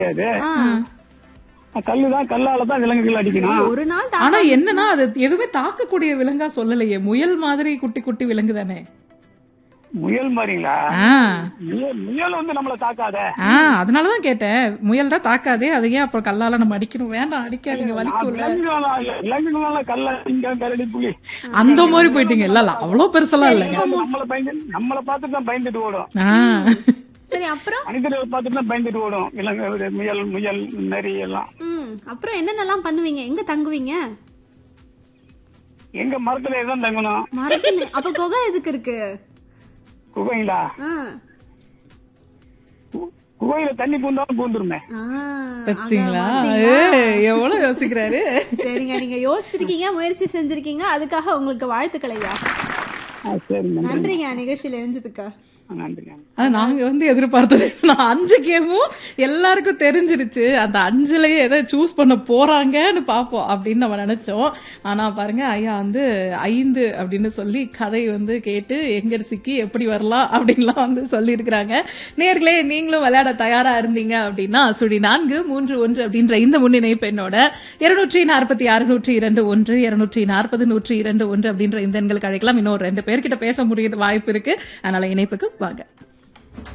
கிடையாது ஆ, கல்லுதான் கல்லால தான் விலங்குகள் அடிக்கணும் ஒரு நாள் ஆனா தாக்க என்னன்னா அது எதுவுமே தாக்கக்கூடிய விலங்கா சொல்லலையே முயல் மாதிரி குட்டி குட்டி விலங்கு தானே முயல் மாதிரிங்களா ஆ முயல் முயல் வந்து நம்மள தாக்காத ஆ அதனாலதான் கேட்டேன் முயல் தான் தாக்காதே அது ஏன் அப்புறம் கல்லால நம்ம அடிக்கணும் வேண்டாம் அடிக்காதீங்க வலிக்கும்ல விலங்குகளால கல்ல இங்க கரடி புலி அந்த மாதிரி போயிட்டீங்க இல்ல இல்ல அவ்வளவு பெருசெல்லாம் இல்லைங்க நம்மள பயந்து நம்மள பார்த்துட்டு தான் பயந்துட்டு ஓடும் ஆ சரி அப்புறம் மனிதர்களை பார்த்துட்டு தான் பயந்துட்டு ஓடும் விலங்கு முயல் முயல் நரி எல்லாம் ம் அப்புறம் என்னென்னலாம் பண்ணுவீங்க எங்க தங்குவீங்க எங்க மரத்துல தான் தங்கணும் மரத்துல அப்ப குகை எதுக்கு இருக்கு குகைங்களா ஆ. கு- குகையில தண்ணி பூந்தாலும் பூந்துருமே ஆ, பாத்தீங்களா அங்க பாத்தீங்களா? ஏ, எவ்வளவு யோசிக்கிறாரு சரிங்க நீங்க யோசிச்சிருக்கீங்க முயற்சி செஞ்சிருக்கீங்க அதுக்காக உங்களுக்கு வாழ்த்துக்கள் ஐயா ஆ, சரிங்க நன்றிங்க நிகழ்ச்சியில இணைஞ்சதுக்கு நன்றிங்க அது நாங்க வந்து எதிர்பார்த்தது நான் அஞ்சு கேமும் எல்லாருக்கும் தெரிஞ்சிருச்சு அந்த அஞ்சுலயே எதை சூஸ் பண்ண போறாங்கன்னு பாப்போம் அப்படின்னு நம்ம நினைச்சோம் ஆனா பாருங்க ஐயா வந்து ஐந்து அப்படின்னு சொல்லி கதை வந்து கேட்டு எங்க சிக்கி எப்படி வரலாம் அப்படின்லாம் வந்து சொல்லி இருக்கிறாங்க நேர்களே நீங்களும் விளையாட தயாரா இருந்தீங்க அப்படின்னா சுழி நான்கு மூன்று ஒன்று அப்படின்ற இந்த முன்னிணைப்பு என்னோட இருநூற்றி நாற்பத்தி ஆறு நூற்றி இரண்டு ஒன்று இருநூற்றி நாற்பது நூற்றி இரண்டு ஒன்று அப்படின்ற இந்த எண்களுக்கு அழைக்கலாம் இன்னும் ஒரு ரெண்டு பேர்கிட்ட பேச முடியுது வாய்ப்பு இருக்கு அதனால இணைப்புக்கு வாங்க